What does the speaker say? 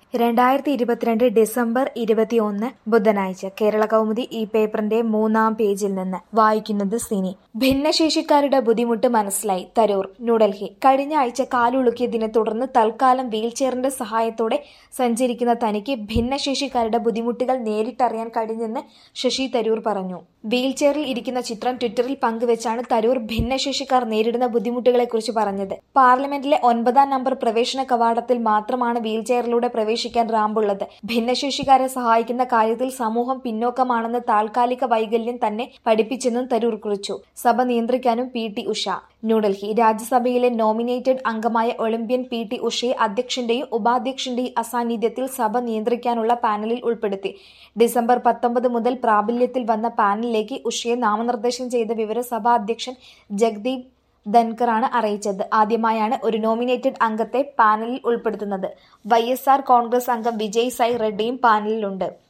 രണ്ടായിരത്തി ഇരുപത്തിരണ്ട് ഡിസംബർ ഇരുപത്തിയൊന്ന് ബുധനാഴ്ച കേരള കൗമുദി ഈ പേപ്പറിന്റെ മൂന്നാം പേജിൽ നിന്ന് വായിക്കുന്നത് സിനി ഭിന്നശേഷിക്കാരുടെ ബുദ്ധിമുട്ട് മനസ്സിലായി തരൂർ ന്യൂഡൽഹി കഴിഞ്ഞ ആഴ്ച കാലുളുക്കിയതിനെ തുടർന്ന് തൽക്കാലം വീൽചെയറിന്റെ സഹായത്തോടെ സഞ്ചരിക്കുന്ന തനിക്ക് ഭിന്നശേഷിക്കാരുടെ ബുദ്ധിമുട്ടുകൾ നേരിട്ടറിയാൻ കഴിഞ്ഞെന്ന് ശശി തരൂർ പറഞ്ഞു വീൽചെയറിൽ ഇരിക്കുന്ന ചിത്രം ട്വിറ്ററിൽ പങ്കുവച്ചാണ് തരൂർ ഭിന്നശേഷിക്കാർ നേരിടുന്ന ബുദ്ധിമുട്ടുകളെക്കുറിച്ച് പറഞ്ഞത് പാർലമെന്റിലെ ഒൻപതാം നമ്പർ പ്രവേശന കവാടത്തിൽ മാത്രമാണ് വീൽചെയറിലൂടെ പ്രവേശിക്കാൻ റാമ്പുള്ളത് ഭിന്നശേഷിക്കാരെ സഹായിക്കുന്ന കാര്യത്തിൽ സമൂഹം പിന്നോക്കമാണെന്ന് താൽക്കാലിക വൈകല്യം തന്നെ പഠിപ്പിച്ചെന്നും തരൂർ കുറിച്ചു സഭ നിയന്ത്രിക്കാനും പി ടി ഉഷ ന്യൂഡൽഹി രാജ്യസഭയിലെ നോമിനേറ്റഡ് അംഗമായ ഒളിമ്പ്യൻ പി ടി ഉഷയെ അധ്യക്ഷന്റെയും ഉപാധ്യക്ഷന്റെയും അസാന്നിധ്യത്തിൽ സഭ നിയന്ത്രിക്കാനുള്ള പാനലിൽ ഉൾപ്പെടുത്തി ഡിസംബർ പത്തൊമ്പത് മുതൽ പ്രാബല്യത്തിൽ വന്ന പാനലിലേക്ക് ഉഷയെ നാമനിർദ്ദേശം ചെയ്ത വിവരം സഭാ അധ്യക്ഷൻ ജഗ്ദീപ് ധൻകറാണ് അറിയിച്ചത് ആദ്യമായാണ് ഒരു നോമിനേറ്റഡ് അംഗത്തെ പാനലിൽ ഉൾപ്പെടുത്തുന്നത് വൈ കോൺഗ്രസ് അംഗം വിജയ് സായി റെഡ്ഡിയും പാനലിലുണ്ട്